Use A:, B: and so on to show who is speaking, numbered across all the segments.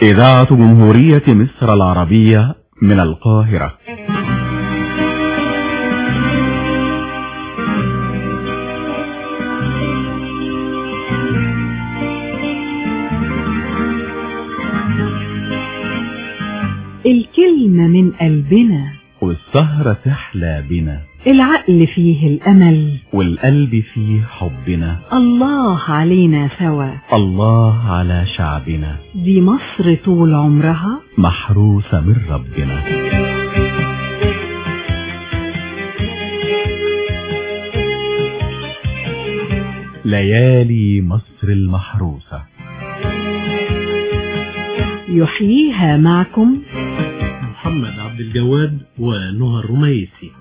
A: إذاعة جمهورية مصر العربية من القاهرة
B: الكلمة من قلبنا
A: والسهرة تحلى بنا
B: العقل فيه الأمل
A: والقلب فيه حبنا
B: الله علينا سوا
A: الله على شعبنا
B: دي مصر طول عمرها
A: محروسة من ربنا ليالي مصر المحروسة
B: يحييها معكم
C: محمد عبد الجواد ونهى الرميسي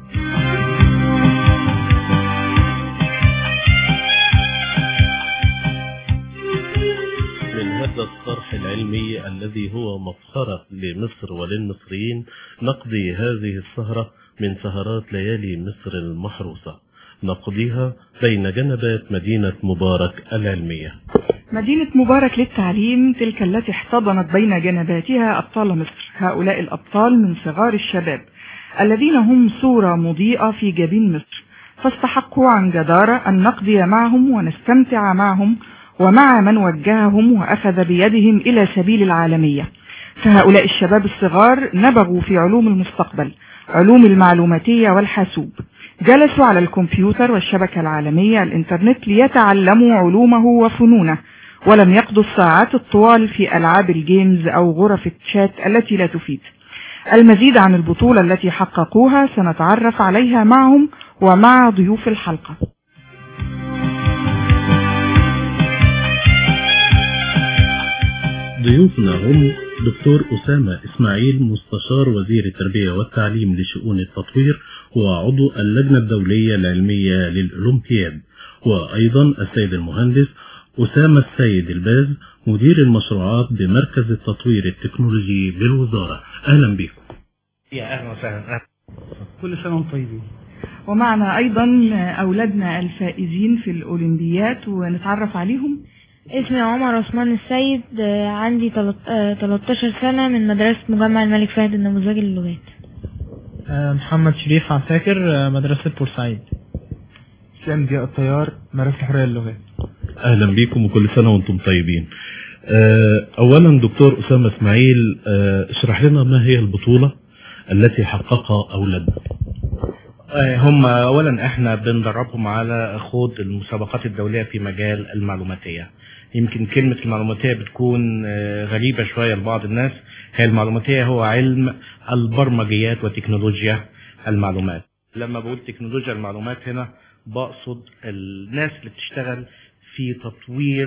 C: من هذا الطرح العلمي الذي هو مفخرة لمصر وللمصريين نقضي هذه السهرة من سهرات ليالي مصر المحروسة نقضيها بين جنبات مدينة مبارك العلمية
D: مدينة مبارك للتعليم تلك التي احتضنت بين جنباتها أبطال مصر هؤلاء الأبطال من صغار الشباب الذين هم صورة مضيئة في جبين مصر فاستحقوا عن جدارة أن نقضي معهم ونستمتع معهم ومع من وجههم وأخذ بيدهم إلى سبيل العالمية فهؤلاء الشباب الصغار نبغوا في علوم المستقبل علوم المعلوماتية والحاسوب جلسوا على الكمبيوتر والشبكة العالمية الإنترنت ليتعلموا علومه وفنونه ولم يقضوا الساعات الطوال في ألعاب الجيمز أو غرف التشات التي لا تفيد المزيد عن البطولة التي حققوها سنتعرف عليها معهم ومع ضيوف الحلقة
C: ضيوفنا هم دكتور أسامة إسماعيل مستشار وزير التربية والتعليم لشؤون التطوير وعضو اللجنة الدولية العلمية للأولمبياد وأيضا السيد المهندس أسامة السيد الباز مدير المشروعات بمركز التطوير التكنولوجي بالوزارة أهلا بكم
E: يا أهلا وسهلا
C: كل سنة وانتم طيبين
D: ومعنا أيضا أولادنا الفائزين في الأولمبيات ونتعرف عليهم
F: اسمي عمر عثمان السيد آه، عندي تلت- آه، 13 سنة من مدرسة مجمع الملك فهد النموذجي للغات
E: محمد شريف عساكر مدرسة بورسعيد اسلام ضياء الطيار مدرسة الحرية للغات
C: أهلا بكم وكل سنة وانتم طيبين آه، أولا دكتور أسامة إسماعيل آه، اشرح لنا ما هي البطولة التي حققها أولادنا
E: هم اولا احنا بندربهم على خوض المسابقات الدولية في مجال المعلوماتية يمكن كلمة المعلوماتية بتكون آه، غريبة شوية لبعض الناس هي المعلوماتية هو علم البرمجيات وتكنولوجيا المعلومات لما بقول تكنولوجيا المعلومات هنا بقصد الناس اللي بتشتغل في تطوير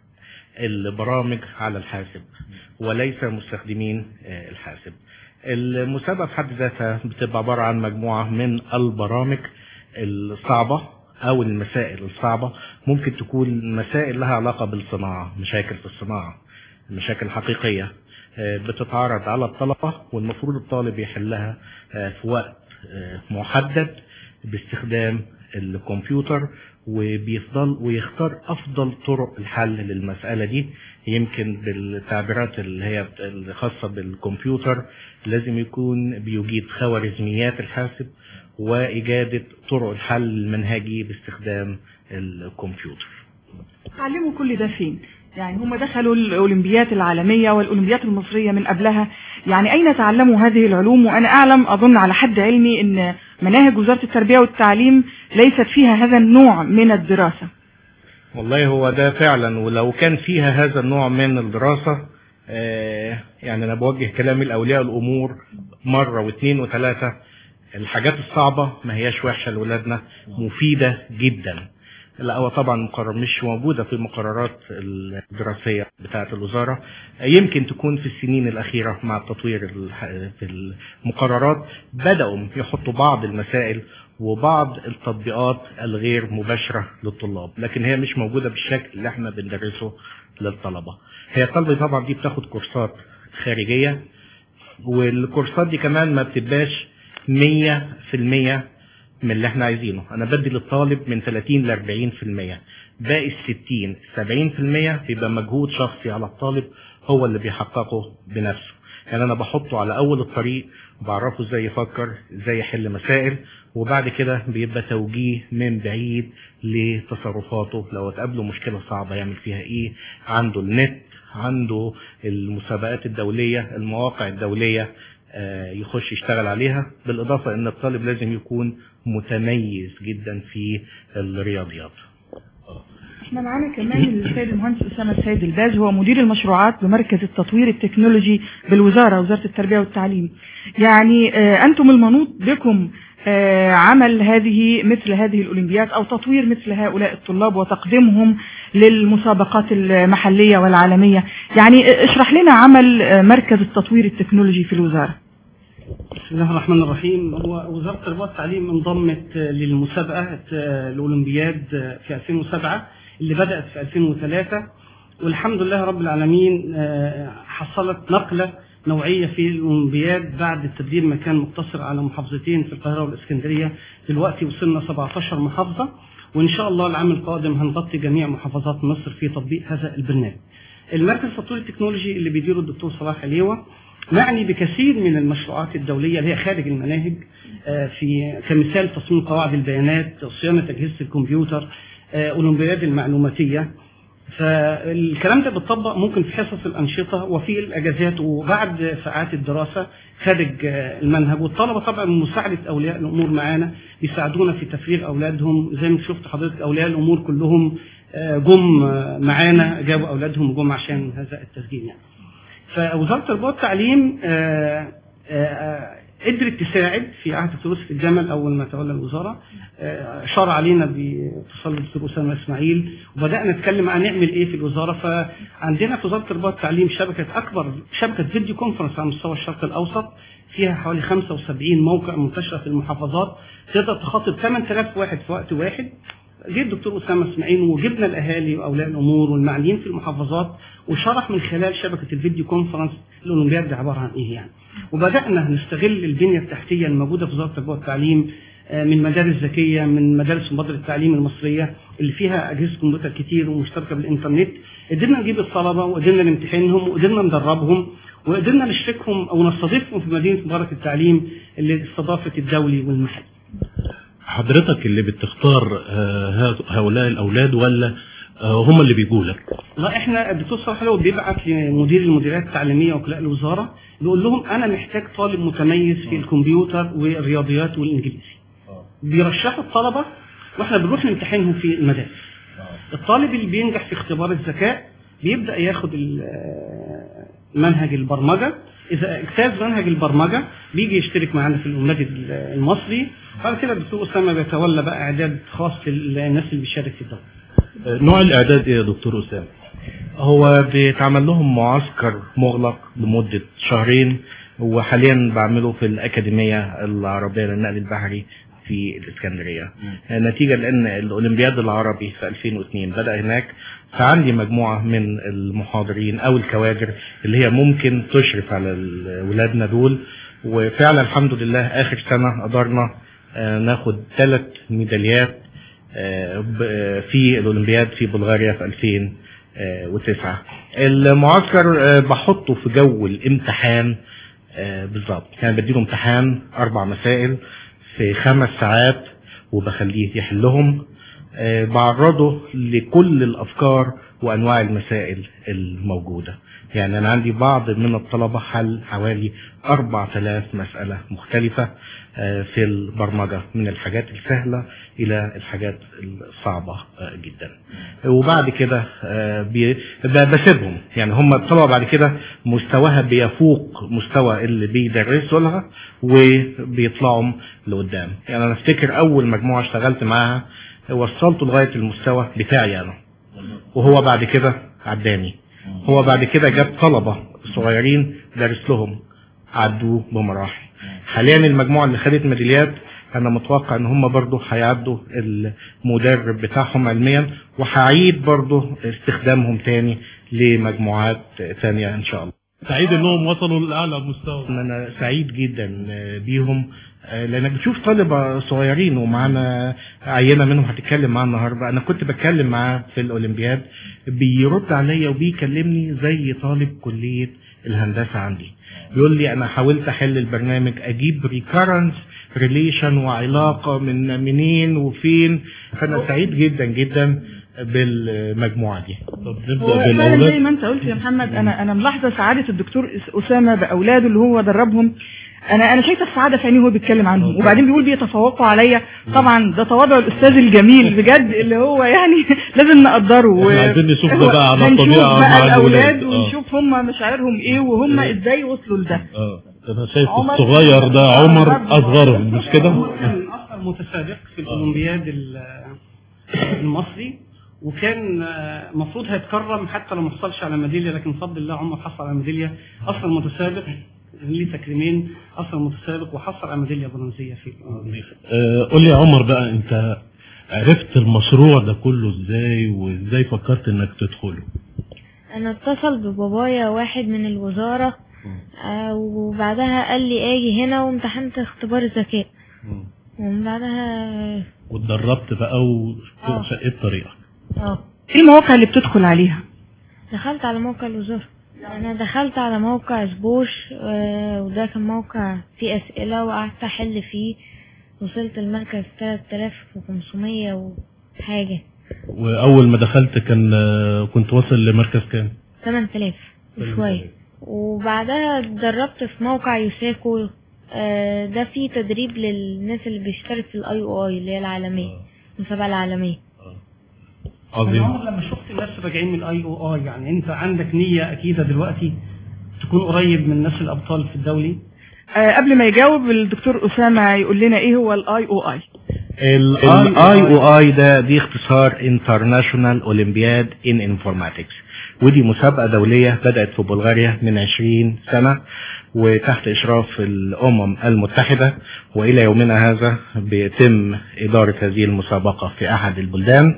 E: البرامج على الحاسب وليس مستخدمين آه، الحاسب المسابقة في حد ذاتها بتبقى عبارة عن مجموعة من البرامج الصعبة أو المسائل الصعبة ممكن تكون مسائل لها علاقة بالصناعة مشاكل في الصناعة مشاكل حقيقية آه، بتتعرض على الطلبة والمفروض الطالب يحلها آه، في وقت آه، محدد باستخدام الكمبيوتر وبيفضل ويختار افضل طرق الحل للمسألة دي يمكن بالتعبيرات اللي هي بت- الخاصة بالكمبيوتر لازم يكون بيجيد خوارزميات الحاسب وإجادة طرق الحل المنهجي باستخدام الكمبيوتر
D: تعلموا كل ده فين يعني هم دخلوا الأولمبيات العالمية والأولمبيات المصرية من قبلها يعني أين تعلموا هذه العلوم وأنا أعلم أظن على حد علمي أن مناهج وزارة التربية والتعليم ليست فيها هذا النوع من الدراسة
E: والله هو ده فعلا ولو كان فيها هذا النوع من الدراسة آه، يعني أنا بوجه كلامي لأولياء الأمور مرة واثنين وثلاثة الحاجات الصعبة ما هياش وحشة لولادنا مفيدة جدا لا هو طبعا مقرر مش موجودة في المقررات الدراسية بتاعة الوزارة يمكن تكون في السنين الأخيرة مع التطوير الح- في المقررات بدأوا يحطوا بعض المسائل وبعض التطبيقات الغير مباشرة للطلاب لكن هي مش موجودة بالشكل اللي احنا بندرسه للطلبة هي الطلبة طبعا دي بتاخد كورسات خارجية والكورسات دي كمان ما بتبقاش مية في المية من اللي احنا عايزينه انا بدي للطالب من 30 ل 40 في المية باقي ال 60 70 في المية بيبقى مجهود شخصي على الطالب هو اللي بيحققه بنفسه يعني انا بحطه على اول الطريق بعرفه ازاي يفكر ازاي يحل مسائل وبعد كده بيبقى توجيه من بعيد لتصرفاته لو تقابله مشكلة صعبة يعمل فيها ايه عنده النت عنده المسابقات الدولية المواقع الدولية آه، يخش يشتغل عليها بالإضافة أن الطالب لازم يكون متميز جدا في الرياضيات
D: احنا معانا كمان السيد المهندس اسامه السيد الباز هو مدير المشروعات بمركز التطوير التكنولوجي بالوزاره وزاره التربيه والتعليم. يعني آه، انتم المنوط بكم آه، عمل هذه مثل هذه الاولمبياد او تطوير مثل هؤلاء الطلاب وتقديمهم للمسابقات المحليه والعالميه. يعني آه، اشرح لنا عمل آه، مركز التطوير التكنولوجي في الوزاره.
G: بسم الله الرحمن الرحيم هو وزارة التربية والتعليم انضمت للمسابقة الأولمبياد في 2007 اللي بدأت في 2003 والحمد لله رب العالمين حصلت نقلة نوعية في الأولمبياد بعد التدريب ما كان مقتصر على محافظتين في القاهرة والإسكندرية دلوقتي وصلنا 17 محافظة وإن شاء الله العام القادم هنغطي جميع محافظات مصر في تطبيق هذا البرنامج. المركز التطوير التكنولوجي اللي بيديره الدكتور صلاح عليوة معني بكثير من المشروعات الدولية اللي هي خارج المناهج آه، في كمثال تصميم قواعد البيانات صيانة أجهزة الكمبيوتر آه، أولمبياد المعلوماتية فالكلام ده بيطبق ممكن في حصص الأنشطة وفي الأجازات وبعد ساعات الدراسة خارج آه، المنهج والطلبة طبعا من مساعدة أولياء الأمور معانا بيساعدونا في تفريغ أولادهم زي ما شفت حضرتك أولياء الأمور كلهم آه، جم آه، معانا جابوا أولادهم وجم عشان هذا التسجيل يعني فوزارة التربية والتعليم آه، آه، آه، قدرت تساعد في عهد الدكتور يوسف الجمل اول ما تولى الوزاره آه، اشار علينا باتصال الدكتور اسامه اسماعيل وبدانا نتكلم عن نعمل ايه في الوزاره فعندنا في وزاره التربيه والتعليم شبكه اكبر شبكه فيديو كونفرنس على مستوى الشرق الاوسط فيها حوالي 75 موقع منتشره في المحافظات تقدر تخاطب 8000 واحد في وقت واحد جه الدكتور اسامه اسماعيل وجبنا الاهالي واولياء الامور والمعنيين في المحافظات وشرح من خلال شبكه الفيديو كونفرنس الاولمبياد دي عباره عن ايه يعني. وبدانا نستغل البنيه التحتيه الموجوده في وزاره التربيه والتعليم آه، من مدارس ذكيه من مدارس مبادره التعليم المصريه اللي فيها اجهزه كمبيوتر كتير ومشتركه بالانترنت قدرنا نجيب الطلبه وقدرنا نمتحنهم وقدرنا ندربهم وقدرنا نشركهم او نستضيفهم في مدينه مبارك التعليم اللي استضافت الدولي والمحلي.
C: حضرتك اللي بتختار آه، هؤلاء الأولاد ولا آه، هم اللي بيجوا لك
G: لا احنا الدكتور صلاح حلو بيبعت لمدير المديريات التعليميه وكلاء الوزاره بيقول لهم انا محتاج طالب متميز في الكمبيوتر والرياضيات والانجليزي. بيرشحوا الطلبه واحنا بنروح نمتحنهم في المدارس. الطالب اللي بينجح في اختبار الذكاء بيبدا ياخد ال- منهج البرمجه اذا اجتاز منهج البرمجه بيجي يشترك معانا في النادي المصري بعد كده الدكتور اسامه بيتولى بقى اعداد خاص للناس اللي بيشارك في الدوره.
C: آه، نوع الإعداد إيه يا دكتور أسامة؟
E: هو بيتعمل لهم معسكر مغلق لمدة شهرين وحاليا بعمله في الأكاديمية العربية للنقل البحري في الإسكندرية نتيجة لأن الأولمبياد العربي في 2002 بدأ هناك فعندي مجموعة من المحاضرين أو الكوادر اللي هي ممكن تشرف على ال- ولادنا دول وفعلا الحمد لله آخر سنة قدرنا آه، ناخد ثلاث ميداليات آه، ب- آه، في الأولمبياد في بلغاريا في 2009 المعسكر آه، بحطه في جو الامتحان آه، بالظبط يعني بديله امتحان أربع مسائل في خمس ساعات وبخليه يحلهم آه، بعرضه لكل الأفكار وأنواع المسائل الموجودة يعني أنا عندي بعض من الطلبة حل حوالي 4000 مسألة مختلفة آه، في البرمجة من الحاجات السهلة إلى الحاجات الصعبة آه، جدا وبعد كده آه، بي- ب- بسيبهم يعني هم الطلبة بعد كده مستواها بيفوق مستوى اللي بيدرسوا لها وبيطلعوا لقدام يعني أنا أفتكر أول مجموعة اشتغلت معاها وصلته لغاية المستوى بتاعي أنا وهو بعد كده عداني هو بعد كده جاب طلبة صغيرين دارس لهم عدوا بمراحل حاليا المجموعة اللي خدت ميداليات انا متوقع ان هم برضو هيعدوا المدرب بتاعهم علميا وهعيد برضو استخدامهم تاني لمجموعات تانية ان شاء الله
C: سعيد انهم وصلوا لاعلى مستوى
E: ان انا سعيد جدا بيهم آه، لانك بتشوف طلبه صغيرين ومعانا عينه منهم هتتكلم معاه النهارده انا كنت بتكلم معاه في الاولمبياد بيرد عليا وبيكلمني زي طالب كليه الهندسه عندي بيقول لي انا حاولت احل البرنامج اجيب ريكارنس ريليشن وعلاقه من منين وفين فانا سعيد جدا جدا بالمجموعه دي
C: طب
D: هو
C: نبدا
D: فعلا زي
C: بالاولاد
D: ما انت قلت يا محمد انا انا ملاحظه سعاده الدكتور أس- اسامه باولاده اللي هو دربهم انا انا شايفه السعاده في عينيه وهو بيتكلم عنهم وبعدين بيقول بيتفوقوا عليا طبعا ده تواضع الاستاذ الجميل بجد اللي هو يعني لازم نقدره
C: احنا عايزين نشوف ده
D: هو-
C: بقى على
D: هنشوف
C: الطبيعة
D: بقى
C: مع الولاد.
D: الاولاد
C: آه.
D: ونشوف هم مشاعرهم ايه وهم
C: آه.
D: ازاي وصلوا لده
C: اه انا شايف
D: عمر-
C: الصغير ده عمر اصغرهم مش كده
G: كان اصغر متسابق في الاولمبياد ال- المصري وكان آه، المفروض هيتكرم حتى لو ما حصلش على ميداليه لكن بفضل الله عمر حصل على ميداليه اصغر متسابق ليه تكريمين اصغر متسابق وحصل على ميداليه برونزيه في الاولمبياد
C: آه، قول لي يا عمر بقى انت عرفت المشروع ده كله ازاي وازاي فكرت انك تدخله
F: انا اتصل ببابايا واحد من الوزارة آه، وبعدها قال لي اجي هنا وامتحنت اختبار الذكاء ومن بعدها
C: واتدربت بقى
F: آه.
C: وشقيت طريقك
F: اه
D: ايه المواقع اللي بتدخل عليها
F: دخلت على موقع الوزارة انا دخلت على موقع سبوش آه، وده كان موقع فيه اسئلة وقعدت احل فيه وصلت المركز 3500 وحاجة
C: واول ما دخلت كان آه، كنت واصل لمركز كام
F: 8000 وشوية وبعدها اتدربت في موقع يوساكو آه، ده فيه تدريب للناس اللي بيشترك في الاي او اي اللي هي العالمية المسابقة العالمية
G: طب
C: عظيم
G: عمر لما شفت الناس راجعين من الاي او اي يعني انت عندك نيه اكيده دلوقتي تكون قريب من الناس الابطال في الدولي
D: آه قبل ما يجاوب الدكتور اسامه يقول لنا ايه هو الاي او اي
E: الاي او اي ده دي اختصار انترناشونال اولمبياد ان انفورماتكس ودي مسابقة دولية بدأت في بلغاريا من 20 سنة وتحت إشراف الأمم المتحدة وإلى يومنا هذا بيتم إدارة هذه المسابقة في أحد البلدان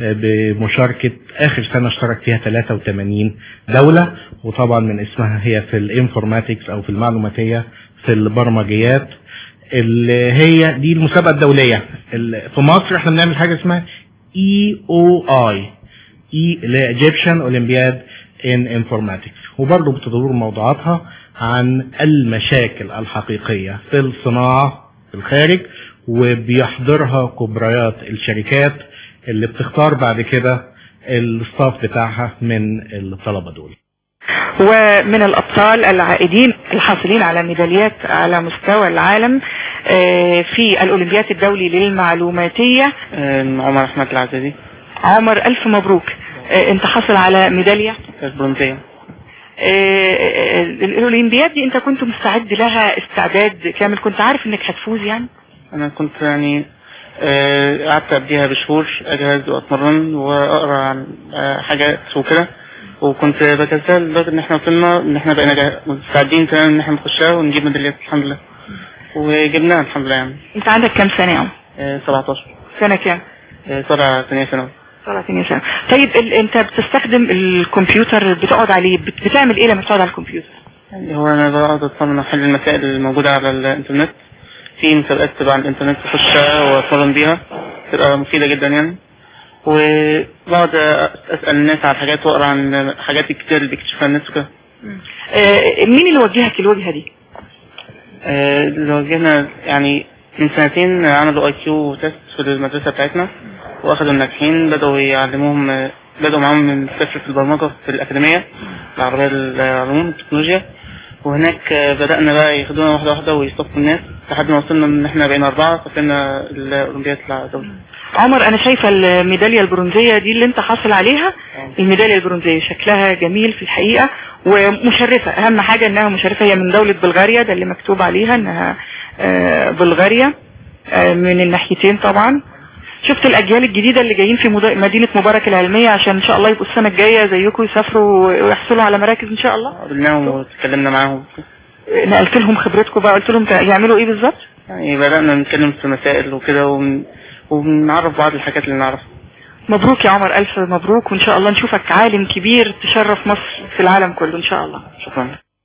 E: بمشاركة آخر سنة اشترك فيها 83 دولة وطبعا من اسمها هي في الانفورماتكس أو في المعلوماتية في البرمجيات اللي هي دي المسابقة الدولية ال- في مصر احنا بنعمل حاجة اسمها اي او اي اي اللي هي Egyptian Olympiad in Informatics وبرضه بتدور موضوعاتها عن المشاكل الحقيقية في الصناعة في الخارج وبيحضرها كبريات الشركات اللي بتختار بعد كده الستاف بتاعها من الطلبة دول
D: ومن الأبطال العائدين الحاصلين على ميداليات على مستوى العالم آه، في الأولمبياد الدولي للمعلوماتية
H: عمر احمد العزازي
D: عمر ألف مبروك آه، أنت حاصل على ميدالية
H: البرونزية
D: آه، آه، الأولمبياد دي أنت كنت مستعد لها استعداد كامل كنت عارف أنك هتفوز يعني
H: انا كنت يعني آه، قعدت قبليها بشهور اجهز واتمرن واقرا عن آه، حاجات وكده وكنت بجهزها لدرجة ان احنا وصلنا ان احنا بقينا جا- مستعدين تماما ان احنا نخشها ونجيب ميداليات الحمد لله وجبناها الحمد لله يعني
D: أنت عندك كام سنة يا عمر؟
H: آه، 17
D: سنة كام؟
H: آه، طالع ثانية ثانوي
D: 30 سنة طيب ال... أنت بتستخدم الكمبيوتر بتقعد عليه بت... بتعمل إيه لما بتقعد على الكمبيوتر؟
H: يعني هو انا بقعد اطمن احل المسائل الموجودة على الانترنت في مسابقات تبع على الانترنت بخشها واتمرن بيها تبقى مفيدة جدا يعني وبقعد اسأل الناس على حاجات واقرا عن حاجات كتير اللي بيكتشفها الناس وكده
D: آه، مين اللي وجهك الوجهة دي؟
H: آه، اللي واجهنا يعني من سنتين عملوا اي كيو تيست في المدرسة بتاعتنا واخدوا الناجحين بدأوا يعلموهم آه، بدأوا معاهم من الصفر في البرمجة في الأكاديمية العربية للعلوم والتكنولوجيا وهناك آه، بدأنا بقى ياخدونا واحدة واحدة ويصفوا الناس لحد ما وصلنا ان احنا بقينا أربعة فكنا الأولمبياد الدولي
D: عمر انا شايفة الميدالية البرونزية دي اللي انت حاصل عليها الميدالية البرونزية شكلها جميل في الحقيقة ومشرفة اهم حاجة انها مشرفة هي من دولة بلغاريا ده اللي مكتوب عليها انها آه، بلغاريا آه، من الناحيتين طبعا شفت الاجيال الجديدة اللي جايين في مد- مدينة مبارك العلمية عشان ان شاء الله يبقوا السنة الجاية زيكم يسافروا ويحصلوا على مراكز ان شاء الله
H: قابلناهم واتكلمنا معاهم
D: نقلت لهم خبرتكم بقى قلت لهم تع- يعملوا ايه بالظبط
H: يعني بدأنا نتكلم في مسائل وكده وبن- وبنعرف بعض الحاجات اللي نعرفها
D: مبروك يا عمر الف مبروك وان شاء الله نشوفك عالم كبير تشرف مصر في العالم كله ان شاء الله
H: شكرا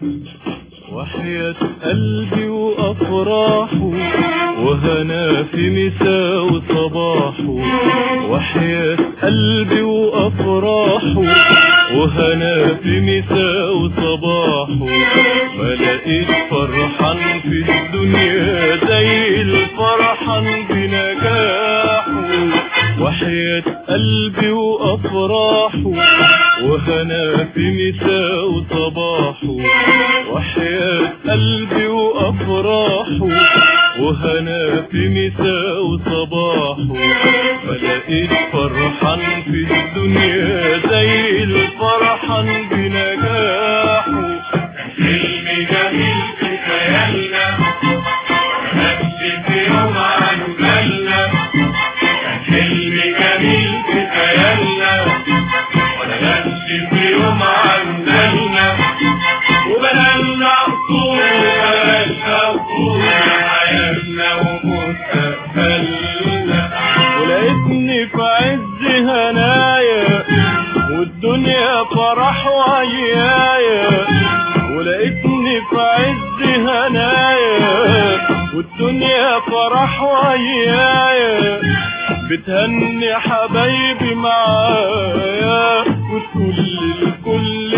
I: وحياة قلبي وأفراحه وهنا في مساء وصباحه وحياة قلبي وأفراحه وهنا في مساء وصباحه ما لقيت فرحان في الدنيا زي الفرحان بنجاحه وحياة قلبي وأفراحه وهنا في مساء وصباحه وحياة قلبي وأفراحه وهنا في مساء وصباحه فلقيت فرحان في الدنيا زي الفرحان بنجاحه حلم جميل في خيالنا نفس في يوم عن بالنا حلم جميل في خيالنا ولا نفس في يوم عن بالنا وبنالنا عصور وبنالنا عصور حياتنا ومستقبلنا ولقيتني في عز هنايا والدنيا فرح وعيايا ولقيتني في عز هنايا والدنيا فرح وعيايا بتهني حبايبي معايا وتقول الكل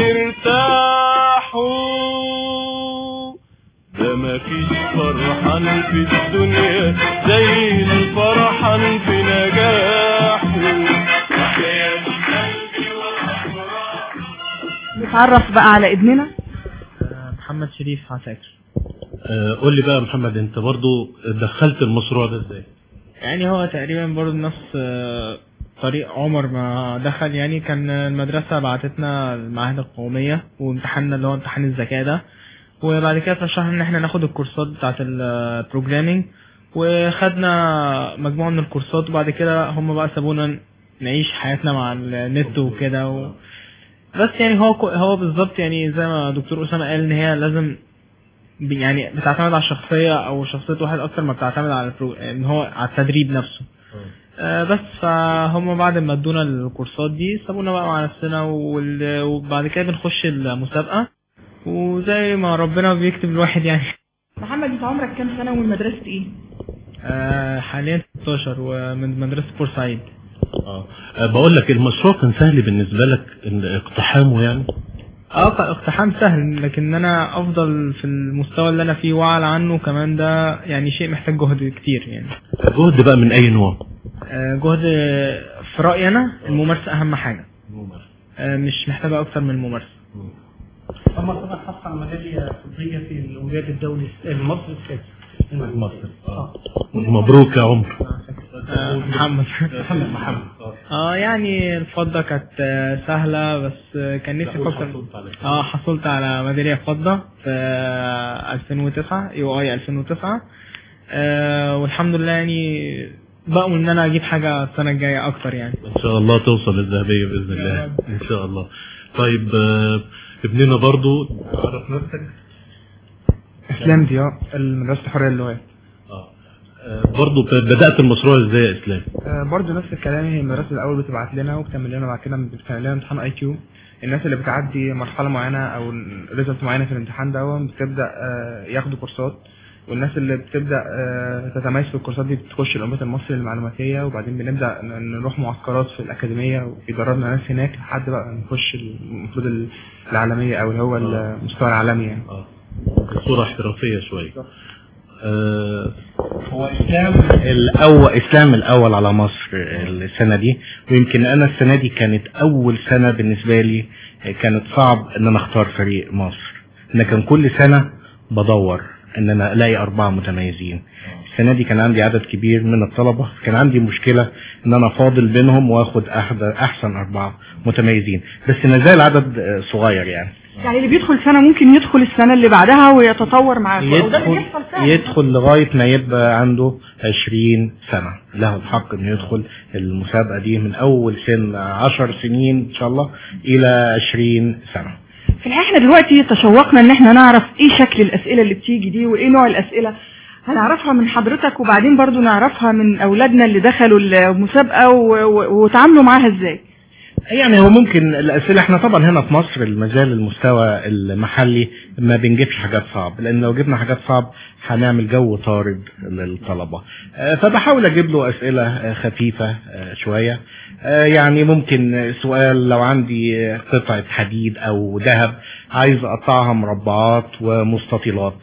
I: ارتاحوا ده مفيش فرحان في الدنيا زي الفرحان في نجاحه وحياة قلبي وأفراحه
D: نتعرف بقى على ابننا
E: محمد شريف عساكر
C: آه، قول لي بقى يا محمد انت برضو دخلت المشروع ده ازاي
E: يعني هو تقريبا برضه نفس آه، طريق عمر ما دخل يعني كان المدرسة بعتتنا المعاهد القومية وامتحاننا اللي هو امتحان الذكاء ده وبعد كده ترشحنا ان احنا ناخد الكورسات بتاعت البروجرامينج وخدنا مجموعة من الكورسات وبعد كده هم بقى سابونا نعيش حياتنا مع النت وكده و... بس يعني هو كو- هو بالظبط يعني زي ما دكتور أسامة قال ان هي لازم ب- يعني بتعتمد على الشخصية او شخصية واحد اكتر ما بتعتمد على البرو... ان هو على التدريب نفسه آه بس فهم بعد ما ادونا الكورسات دي سابونا بقى مع نفسنا وال... وبعد كده بنخش المسابقة وزي ما ربنا بيكتب الواحد يعني
D: محمد انت عمرك كام سنة ومن مدرسة ايه؟
E: آه حاليا 16 ومن مدرسة بورسعيد
C: اه آه، بقول لك المشروع كان سهل بالنسبة لك ان اقتحامه يعني
E: اه ق- اقتحام سهل لكن انا افضل في المستوى اللي انا فيه واعلى عنه كمان ده يعني شيء محتاج جهد كتير يعني
C: جهد بقى من اي نوع
E: آه، جهد في رأيي انا الممارسة اهم حاجة آه، مش محتاجة اكتر من الممارسة
G: هم طبعا حصل على ميدالية فضية في الأولمبياد الدولي المصري السادس
C: مصر اه مبروك يا عمر
E: آه، محمد
G: محمد محمد
E: اه يعني الفضة كانت آه، سهلة بس آه، كان نفسي افكر اه حصلت على ميدالية فضة في آه، 2009 يو اي 2009 آه والحمد لله يعني بأمل ان انا اجيب حاجة السنة الجاية اكتر يعني
C: ان شاء الله توصل للذهبية باذن الله ان شاء الله طيب آه، ابننا برضو عرف نفسك
J: اسلام ضياء المدرسة الحرية للغات
C: آه، برضو ب- بدأت المشروع ازاي يا اسلام
J: آه، برضه نفس الكلام هي المدرسة الأول بتبعت لنا وبتعمل لنا بعد كده بتعمل لنا امتحان اي كيو الناس اللي بتعدي مرحلة معينة أو ريزلت معينة في الامتحان ده بتبدأ آه، ياخدوا كورسات والناس اللي بتبدأ آه، تتميز في الكورسات دي بتخش الأنبات المصري للمعلوماتية وبعدين بنبدأ ن- نروح معسكرات في الأكاديمية وبيدربنا ناس هناك لحد بقى نخش المفروض ال- العالمية أو اللي هو المستوى العالمي يعني
C: بصورة احترافية شوية آه،
E: هو اسلام الاول اسلام الاول على مصر السنه دي ويمكن انا السنه دي كانت اول سنه بالنسبه لي كانت صعب ان انا اختار فريق مصر انا كان كل سنه بدور ان انا الاقي اربعه متميزين السنه دي كان عندي عدد كبير من الطلبه كان عندي مشكله ان انا فاضل بينهم واخد أحد احسن اربعه متميزين بس نزال عدد آه، صغير يعني
D: يعني اللي بيدخل سنة ممكن يدخل السنة اللي بعدها ويتطور معاك وده اللي
E: يدخل
D: بيحصل فعلا
E: يدخل لغاية ما يبقى عنده 20 سنة له الحق انه يدخل المسابقة دي من اول سن 10 سنين ان شاء الله الى 20 سنة
D: في الحقيقة احنا دلوقتي تشوقنا ان احنا نعرف ايه شكل الاسئلة اللي بتيجي دي وايه نوع الاسئلة هنعرفها من حضرتك وبعدين برضو نعرفها من اولادنا اللي دخلوا المسابقة و- و- وتعاملوا معاها ازاي
E: يعني هو ممكن الاسئله احنا طبعا هنا في مصر المجال المستوى المحلي ما بنجيبش حاجات صعب لان لو جبنا حاجات صعب هنعمل جو طارد للطلبه آه، فبحاول اجيب له اسئله آه، خفيفه آه، شويه آه، يعني ممكن سؤال لو عندي قطعه حديد او ذهب عايز اقطعها مربعات ومستطيلات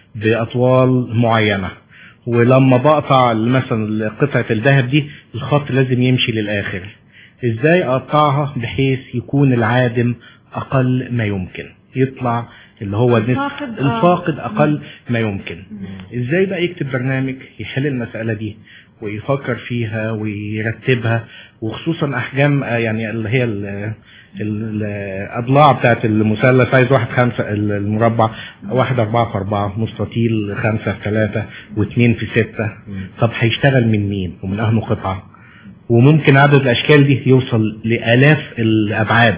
E: باطوال معينه ولما بقطع مثلا قطعه الذهب دي الخط لازم يمشي للاخر ازاي اقطعها بحيث يكون العادم اقل ما يمكن يطلع اللي هو النس-
D: الفاقد، آه.
E: الفاقد اقل ما يمكن ازاي بقى يكتب برنامج يحل المسألة دي ويفكر فيها ويرتبها وخصوصا احجام آه، يعني اللي هي ال- ال- الاضلاع بتاعت المثلث عايز واحد خمسة ال- المربع واحد اربعة في اربعة مستطيل خمسة في ثلاثة واثنين في ستة طب هيشتغل من مين ومن اهم قطعة وممكن عدد الاشكال دي يوصل لالاف الابعاد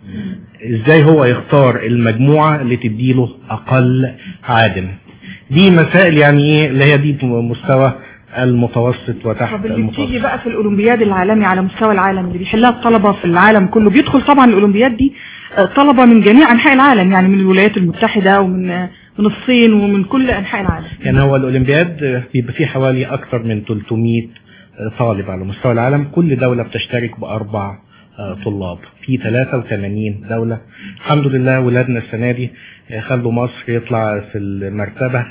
E: ازاي هو يختار المجموعة اللي تديله اقل عادم دي مسائل يعني ايه اللي هي دي مستوى المتوسط وتحت
D: طب اللي
E: المتوسط
D: بتيجي بقى في الاولمبياد العالمي على مستوى العالم اللي بيحلها الطلبه في العالم كله بيدخل طبعا الاولمبياد دي آه، طلبه من جميع انحاء العالم يعني من الولايات المتحده ومن آه، من الصين ومن كل انحاء العالم
E: يعني هو الاولمبياد بيبقى فيه حوالي اكثر من 300 طالب على مستوى العالم كل دولة بتشترك باربع آه، طلاب في 83 دولة الحمد لله ولادنا السنة دي آه، خلوا مصر يطلع في المرتبة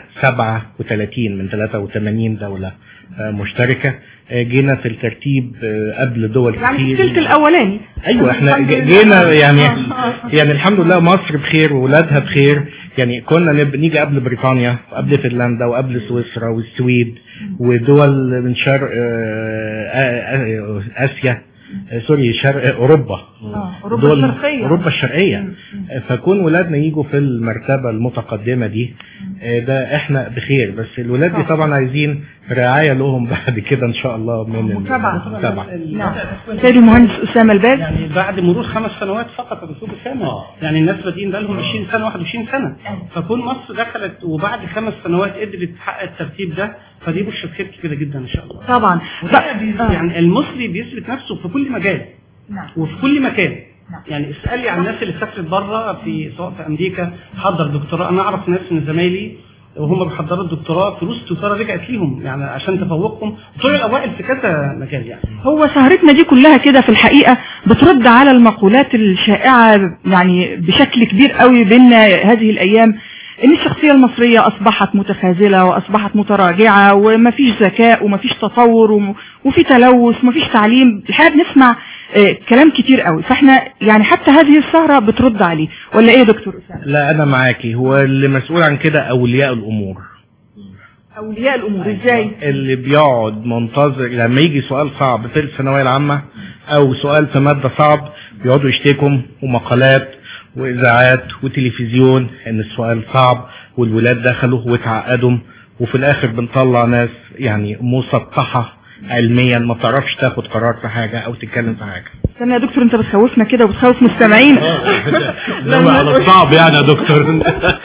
E: 37 من 83 دولة آه، مشتركة آه، جينا في الترتيب آه، قبل دول
D: يعني
E: كتير
D: الثلث الاولاني
E: ايوه احنا
D: الحمد
E: ج-
D: لله.
E: جينا يعني
D: آه، آه.
E: يعني الحمد لله مصر بخير وولادها بخير يعني كنا نب- نيجي قبل بريطانيا وقبل فنلندا وقبل سويسرا والسويد ودول من شرق آه، آه، آه، اسيا آه، سوري شرق اوروبا
D: آه، أوروبا
E: دول-
D: الشرقية.
E: اوروبا الشرقيه آه، فكون ولادنا يجوا في المرتبه المتقدمه دي آه، ده احنا بخير بس الولاد دي طبعا عايزين رعايه لهم بعد كده ان شاء الله من
D: متابعة.
E: المتابعه
D: نعم سيد المهندس اسامه الباز
G: يعني بعد مرور خمس سنوات فقط يا دكتور اسامه يعني الناس بادئين بقى لهم 20 سنه 21 سنه فكون مصر دخلت وبعد خمس سنوات قدرت تحقق الترتيب ده فدي بشرة خير كبيره جدا ان شاء الله
D: طبعا
G: وده بي- يعني المصري بيثبت نفسه في كل مجال
D: نعم
G: وفي كل مكان يعني اسالي عن الناس اللي سافرت بره في سواء في امريكا حضر دكتوراه انا اعرف ناس من زمايلي وهم بيحضروا الدكتوراه فلوس الدكتوراه رجعت ليهم يعني عشان تفوقهم وطلعوا الاوائل في كذا مجال يعني
D: هو سهرتنا دي كلها كده في الحقيقة بترد على المقولات الشائعة يعني بشكل كبير قوي بين هذه الأيام إن الشخصية المصرية أصبحت متخاذلة وأصبحت متراجعة ومفيش ذكاء ومفيش تطور وم- وفي تلوث ومفيش تعليم الحقيقة بنسمع آه، كلام كتير قوي فاحنا يعني حتى هذه السهرة بترد عليه ولا إيه يا دكتور أسامة؟
E: لا انا معاكي هو اللي مسؤول عن كده اولياء الامور
D: أولياء الأمور إزاي؟
E: اللي بيقعد منتظر لما يجي سؤال صعب في الثانويه العامه او سؤال في ماده صعب بيقعدوا يشتكوا ومقالات واذاعات وتلفزيون ان السؤال صعب والولاد دخلوا واتعقدوا وفي الاخر بنطلع ناس يعني مسطحه علميا ما تعرفش تاخد قرار في حاجه او تتكلم في حاجه
D: استنى يا دكتور أنت بتخوفنا كده وبتخوف مستمعين
E: لا على الصعب يعني يا دكتور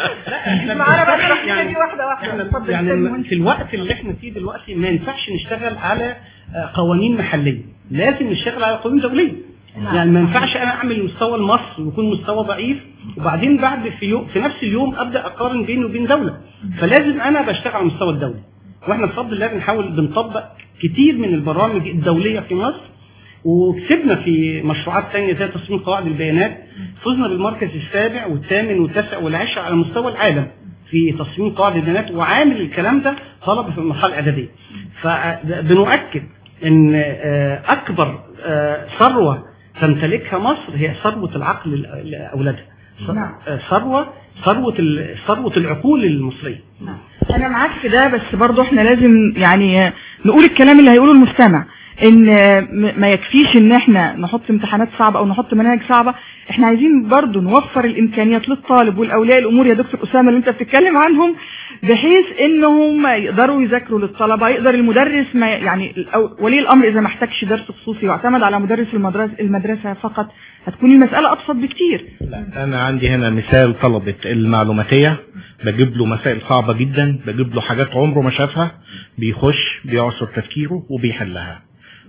G: يعني يعني في الوقت اللي احنا فيه دلوقتي ما ينفعش نشتغل على آه، قوانين محليه لازم نشتغل على قوانين دوليه يعني ما ينفعش انا اعمل مستوى لمصر ويكون مستوى ضعيف وبعدين بعد في يوم في نفس اليوم ابدا اقارن بيني وبين دوله فلازم انا بشتغل على المستوى الدولي واحنا بفضل الله بنحاول بنطبق كتير من البرامج الدوليه في مصر وكسبنا في مشروعات تانية زي تصميم قواعد البيانات فزنا بالمركز السابع والثامن والتاسع والعاشر على مستوى العالم في تصميم قواعد البيانات وعامل الكلام ده طلبة في المرحلة الإعدادية فبنؤكد ان آه، اكبر آه، ثروة تمتلكها مصر هي ثروة العقل لأ- لأولادها ث-
D: نعم.
G: آه، ثروة ثروة ال- ثروة العقول المصرية
D: انا معاك في ده بس برضو احنا لازم يعني نقول الكلام اللي هيقوله المستمع ان م- ما يكفيش ان احنا نحط امتحانات صعبة او نحط مناهج صعبة احنا عايزين برضو نوفر الامكانيات للطالب والاولياء الامور يا دكتور اسامة اللي انت بتتكلم عنهم بحيث انهم يقدروا يذاكروا للطلبة يقدر المدرس ما يعني الأو- ولي الامر اذا ما احتاجش درس خصوصي واعتمد على مدرس المدرسة, المدرسة فقط هتكون المسألة ابسط بكتير
E: لا انا عندي هنا مثال طلبة المعلوماتية بجيب له مسائل صعبة جدا بجيب له حاجات عمره ما شافها بيخش بيعصر تفكيره وبيحلها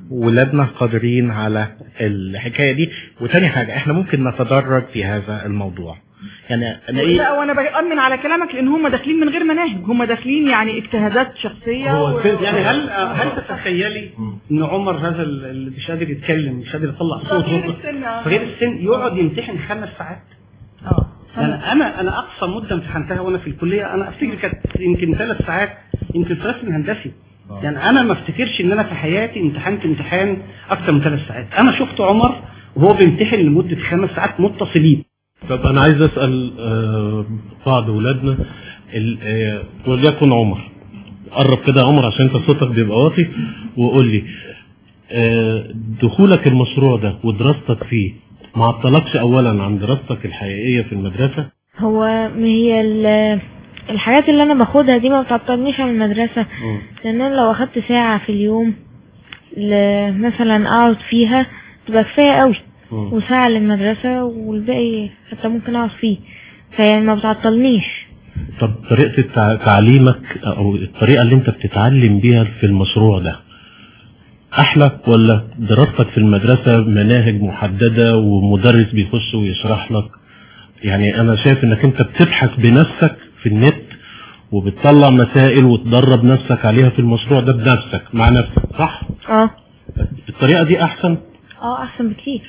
E: ولادنا قادرين على الحكايه دي وتاني حاجه احنا ممكن نتدرج في هذا الموضوع يعني انا ايه
D: لا وانا بأمن على كلامك لان هم داخلين من غير مناهج هم داخلين يعني اجتهادات شخصيه
G: هو
D: و...
G: السن- يعني هل هل تتخيلي ان عمر هذا ال- اللي مش قادر يتكلم مش قادر يطلع صوت
D: صغير السن، آه.
G: صغير السن يقعد يمتحن خمس ساعات
D: اه
G: يعني انا انا اقصى مده امتحنتها وانا في الكليه انا افتكر كانت يمكن ثلاث ساعات يمكن في رسم هندسي يعني انا ما افتكرش ان انا في حياتي امتحنت امتحان اكتر من ثلاث ساعات انا شفت عمر وهو بيمتحن لمده خمس ساعات متصلين
C: طب انا عايز اسال آه، بعض اولادنا ال- آه، وليكن عمر قرب كده يا عمر عشان انت صوتك بيبقى واطي وقول لي آه، دخولك المشروع ده ودراستك فيه ما عطلكش اولا عن دراستك الحقيقيه في المدرسه
F: هو ما هي ال- الحاجات اللي انا باخدها دي ما بتعطلنيش عن المدرسة لان انا لو اخدت ساعة في اليوم ل- مثلا اقعد فيها تبقى كفاية قوي
C: مم.
F: وساعة للمدرسة والباقي حتى ممكن اقعد فيه فيعني ما بتعطلنيش
C: طب طريقه التع- تعليمك او الطريقه اللي انت بتتعلم بيها في المشروع ده احلى ولا دراستك في المدرسه مناهج محدده ومدرس بيخش ويشرح لك يعني انا شايف انك انت بتبحث بنفسك في النت وبتطلع مسائل وتدرب نفسك عليها في المشروع ده بنفسك مع نفسك صح
F: اه
C: الطريقه دي احسن
F: اه احسن بكتير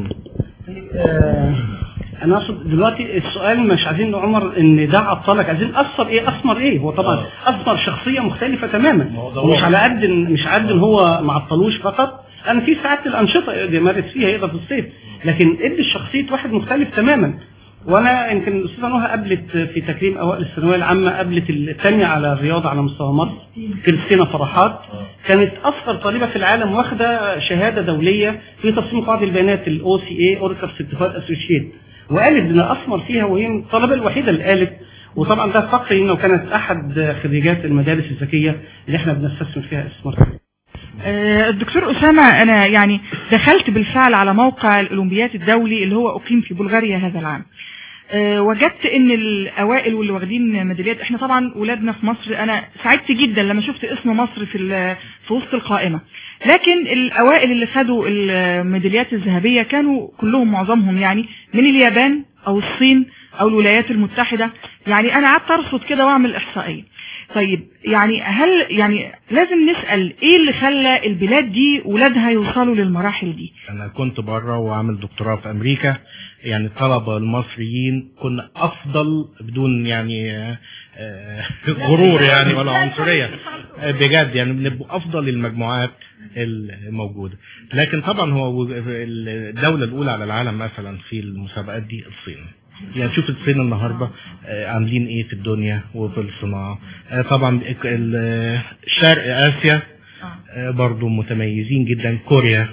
G: آه، انا اقصد دلوقتي السؤال مش عايزين عمر ان ده عطلك عايزين اثر ايه اثمر ايه هو طبعا اثمر شخصيه مختلفه تماما ومش على قد إن- مش على قد ان هو ما عطلوش فقط انا في ساعات الانشطه يقدر يمارس فيها يقدر في الصيف لكن ادي شخصيه واحد مختلف تماما وانا يمكن الاستاذه نهى قابلت في تكريم اوائل الثانويه العامه قابلت الثانيه على الرياضه على مستوى مصر كريستينا فرحات كانت اصغر طالبه في العالم واخده شهاده دوليه في تصميم قواعد البيانات الاو سي اي اوركر سيرتيفايد اسوشيت وقالت ان اثمر فيها وهي من الطالبه الوحيده اللي قالت وطبعا ده فخر لنا وكانت احد خريجات المدارس الذكيه اللي احنا بنستثمر فيها استثمار
D: آه، الدكتور أسامة أنا يعني دخلت بالفعل على موقع الأولمبياد الدولي اللي هو أقيم في بلغاريا هذا العام آه، وجدت ان الاوائل واللي واخدين ميداليات احنا طبعا ولادنا في مصر انا سعدت جدا لما شفت اسم مصر في ال- في وسط القائمه لكن الاوائل اللي خدوا الميداليات الذهبيه كانوا كلهم معظمهم يعني من اليابان او الصين او الولايات المتحده يعني انا قعدت ارصد كده واعمل احصائيه طيب يعني هل يعني لازم نسال ايه اللي خلى البلاد دي ولادها يوصلوا للمراحل دي
E: انا كنت بره وعامل دكتوراه في امريكا يعني الطلبه المصريين كنا افضل بدون يعني آه، آه، غرور يعني ولا عنصريه آه، بجد يعني بنبقى افضل المجموعات الموجوده لكن طبعا هو الدوله الاولى على العالم مثلا في المسابقات دي الصين يعني شوف الصين النهارده آه، عاملين ايه في الدنيا وفي الصناعه آه، طبعا ال- شرق اسيا آه، برضو متميزين جدا كوريا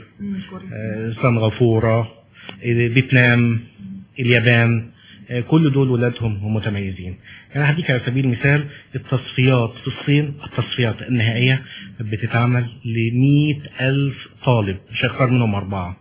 E: آه، سنغافورة آه، فيتنام اليابان آه، كل دول ولادهم هم متميزين انا هديك على سبيل المثال التصفيات في الصين التصفيات النهائية بتتعمل ل ألف طالب مش هيختار منهم أربعة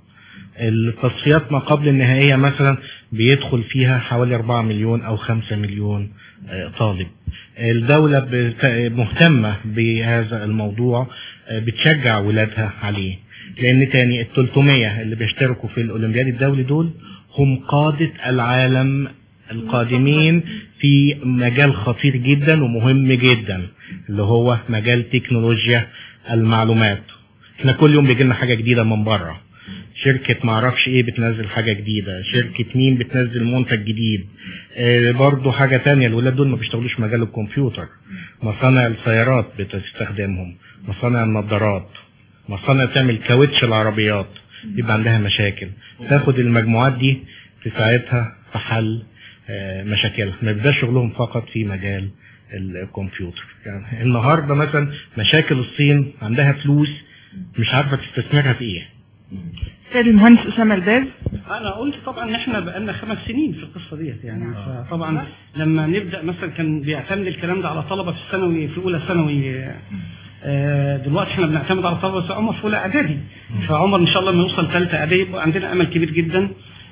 E: التصفيات ما قبل النهائية مثلا بيدخل فيها حوالي 4 مليون أو 5 مليون آه، طالب الدولة بت- مهتمة بهذا الموضوع آه، بتشجع ولادها عليه لأن تاني ال 300 اللي بيشتركوا في الأولمبياد الدولي دول هم قادة العالم القادمين في مجال خطير جدا ومهم جدا اللي هو مجال تكنولوجيا المعلومات احنا كل يوم بيجي لنا حاجة جديدة من بره شركة معرفش ايه بتنزل حاجة جديدة شركة مين بتنزل منتج جديد آه برضو حاجة تانية الولاد دول ما بيشتغلوش في مجال الكمبيوتر مصانع السيارات بتستخدمهم مصانع النظارات مصانع تعمل كاوتش العربيات بيبقى عندها مشاكل تاخد المجموعات دي تساعدها في حل آه، مشاكلها ما بيبقاش شغلهم فقط في مجال الكمبيوتر يعني النهارده مثلا مشاكل الصين عندها فلوس مش عارفه تستثمرها في ايه
D: سيد المهندس اسامه الباز
G: انا قلت طبعا ان احنا بقالنا خمس سنين في القصه ديت يعني فطبعا لما نبدا مثلا كان بيعتمد الكلام ده على طلبه في الثانوي في اولى ثانوي آه، دلوقتي احنا بنعتمد على طلبه بس عمر في اولى اعدادي فعمر ان شاء الله لما يوصل ثالثه اعدادي يبقى عندنا امل كبير جدا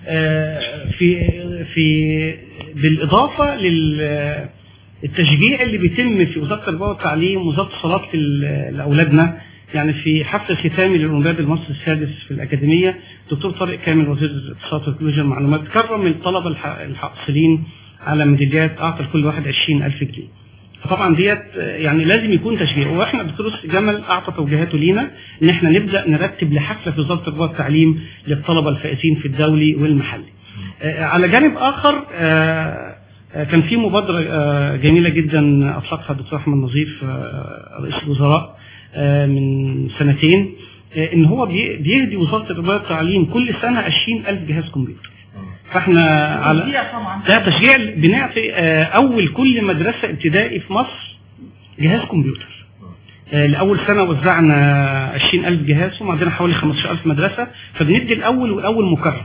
G: آه، في في بالاضافه لل التشجيع اللي بيتم في وزاره التربيه والتعليم وزاره الصالات في ال- لاولادنا يعني في حفل ختامي للأولمبياد المصري السادس في الأكاديمية دكتور طارق كامل وزير الاتصالات وتكنولوجيا المعلومات كرم الطلبة الح- الحاصلين على ميداليات أعطى لكل واحد 20000 جنيه فطبعا ديت آه، يعني لازم يكون تشجيع واحنا دكتور جمل اعطى توجيهاته لينا ان احنا نبدا نرتب لحفله في وزاره التربيه والتعليم للطلبه الفائزين في الدولي والمحلي. آه، على جانب اخر آه، آه، كان في مبادره آه، جميله جدا اطلقها الدكتور احمد نظيف آه، رئيس الوزراء آه، من سنتين آه، ان هو بي- بيهدي وزاره التربيه والتعليم كل سنه 20000 جهاز كمبيوتر. فاحنا على ده تشجيع بنعطي آه، اول كل مدرسه ابتدائي في مصر جهاز كمبيوتر آه، لاول سنه وزعنا 20000 جهاز وعندنا حوالي 15000 مدرسه فبندي الاول والاول مكرر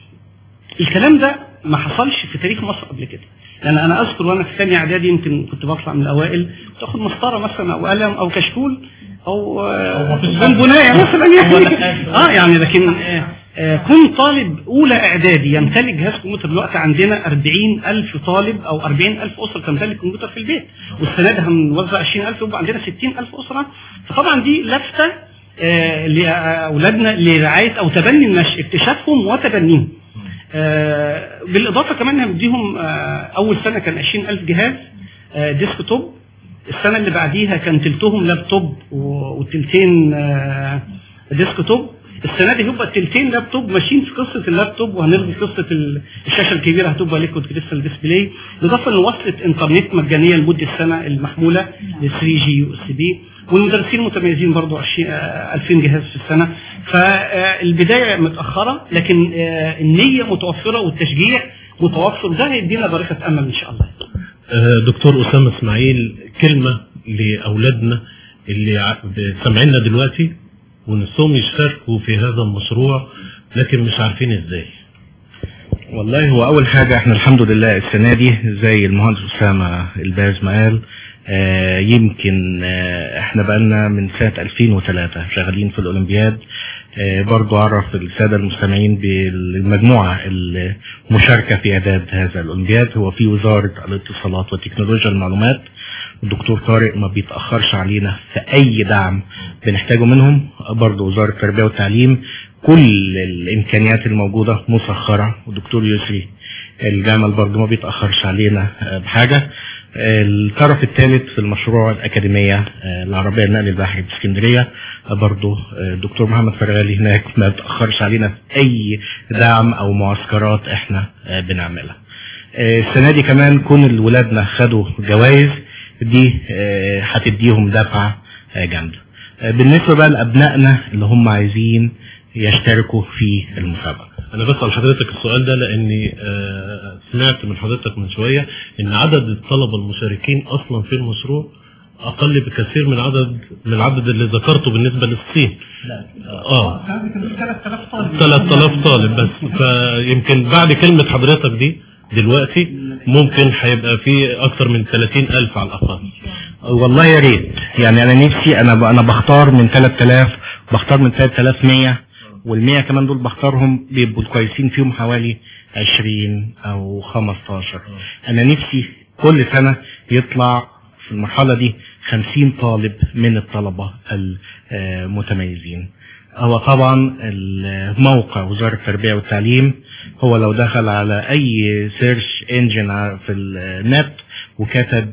G: الكلام ده ما حصلش في تاريخ مصر قبل كده يعني انا اذكر وانا في ثانيه اعدادي يمكن كنت بطلع من الاوائل تاخد مسطره مثلا او قلم او كشكول او آه، بونبونايه مثلا يعني اه يعني لكن آه، آه، كن طالب اولى اعدادي يمتلك جهاز كمبيوتر دلوقتي عندنا 40000 طالب او 40000 اسره تمتلك كمبيوتر في البيت والسنه دي هنوزع 20000 يبقى عندنا 60000 اسره فطبعا دي لفته آه، لاولادنا لرعايه او تبني النشء اكتشافهم وتبنيهم آه، بالاضافه كمان هنديهم آه، اول سنه كان 20000 جهاز آه، ديسك توب السنه اللي بعديها كان تلتهم لابتوب و- وتلتين آه، ديسك توب السنه دي هيبقى التلتين لابتوب ماشيين في قصه اللابتوب وهنلغي قصه ال- الشاشه الكبيره هتبقى ليكويد كريستال ديسبلاي بالاضافه ان وصلت انترنت مجانيه لمده سنه المحموله ل 3 جي يو اس بي والمدرسين المتميزين برضو 20 آه، 2000 جهاز في السنه فالبدايه متاخره لكن آه، النيه متوفره والتشجيع متوفر ده هيدينا بركه امل ان شاء الله
C: آه، دكتور أسامة إسماعيل كلمة لأولادنا اللي ع- سامعيننا دلوقتي ونفسهم يشتركوا في هذا المشروع لكن مش عارفين ازاي
E: والله هو اول حاجة احنا الحمد لله السنة دي زي المهندس اسامة الباز ما قال آه يمكن آه احنا بقالنا من سنة 2003 شغالين في الاولمبياد آه برضو اعرف السادة المستمعين بالمجموعة المشاركة في اعداد هذا الاولمبياد هو في وزارة الاتصالات وتكنولوجيا المعلومات الدكتور طارق ما بيتأخرش علينا في اي دعم بنحتاجه منهم برضو وزارة التربية والتعليم كل الامكانيات الموجودة مسخرة ودكتور يسري الجمل برضو ما بيتأخرش علينا آه، بحاجة آه، الطرف الثالث في المشروع الأكاديمية آه، العربية للنقل البحري باسكندرية آه، برضو آه، الدكتور محمد فرغالي هناك ما بيتأخرش علينا في أي دعم أو معسكرات احنا آه، بنعملها آه، السنة دي كمان كون ولادنا خدوا جوائز دي آه، هتديهم دفعة آه، جامدة آه، بالنسبة بقى لأبنائنا اللي هم عايزين يشتركوا في المسابقة
C: انا بسأل حضرتك السؤال ده لاني آه، سمعت من حضرتك من شوية ان عدد الطلبة المشاركين اصلا في المشروع اقل بكثير من عدد من العدد اللي ذكرته بالنسبة للصين اه 3000 طالب بس فيمكن بعد كلمة حضرتك دي دلوقتي ممكن هيبقى في اكتر من 30000 على الاقل
E: والله يا ريت يعني انا نفسي انا انا بختار من 3000 بختار من 3100 وال100 كمان دول بختارهم بيبقوا الكويسين فيهم حوالي 20 او 15 انا نفسي كل سنة يطلع في المرحلة دي 50 طالب من الطلبة المتميزين هو طبعا الموقع وزارة التربية والتعليم هو لو دخل على اي سيرش انجن في النت وكتب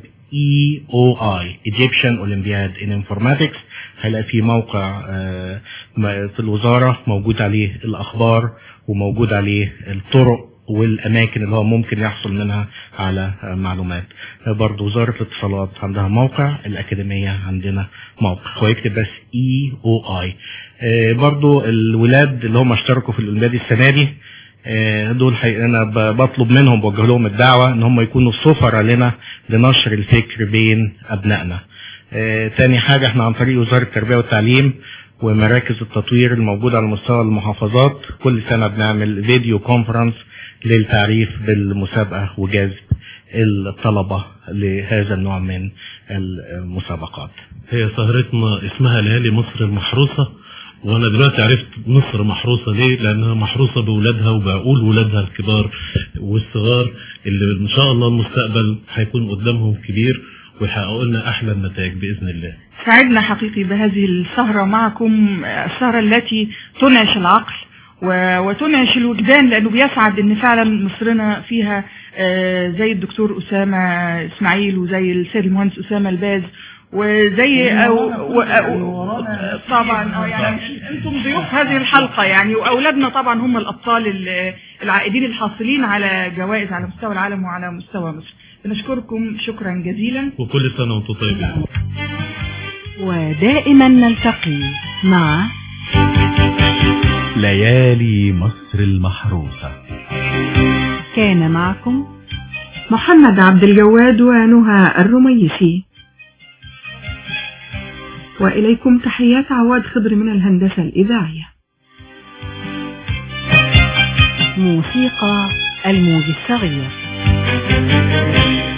E: EOI Egyptian Olympiad in Informatics هيلاقي في موقع آه، م- في الوزارة موجود عليه الأخبار وموجود عليه الطرق والأماكن اللي هو ممكن يحصل منها على آه، معلومات آه، برضو وزارة الاتصالات عندها موقع الأكاديمية عندنا موقع هو يكتب بس EOI آه، برضو الولاد اللي هم اشتركوا في الأولمبياد السنة دي آه، دول حقيقة انا ب- بطلب منهم بوجه لهم الدعوة ان هم يكونوا سفراء لنا لنشر الفكر بين ابنائنا آه، تاني حاجة احنا عن طريق وزارة التربية والتعليم ومراكز التطوير الموجودة على مستوى المحافظات كل سنة بنعمل فيديو كونفرنس للتعريف بالمسابقة وجذب الطلبة لهذا النوع من المسابقات
C: هي سهرتنا اسمها ليالي مصر المحروسة وانا دلوقتي عرفت مصر محروسة ليه لانها محروسة بولادها وبعقول ولادها الكبار والصغار اللي ان شاء الله المستقبل هيكون قدامهم كبير ويحققوا لنا أحلى النتائج بإذن الله
D: سعدنا حقيقي بهذه السهرة معكم السهرة التي تنعش العقل و- وتنعش الوجدان لأنه بيسعد إن فعلا مصرنا فيها آه، زي الدكتور أسامة إسماعيل وزي السيد المهندس أسامة الباز وزي أو و- أو- طبعا اه يعني انتم ضيوف هذه الحلقة يعني واولادنا طبعا هم الابطال ال- العائدين الحاصلين على جوائز على مستوى العالم وعلى مستوى مصر بنشكركم شكرا جزيلا
C: وكل سنة وأنتم طيبين
B: ودائما نلتقي مع
A: ليالي مصر المحروسة
B: كان معكم
D: محمد عبد الجواد ونهى الرميسي وإليكم تحيات عواد خضر من الهندسة الإذاعية
B: موسيقى الموج الصغير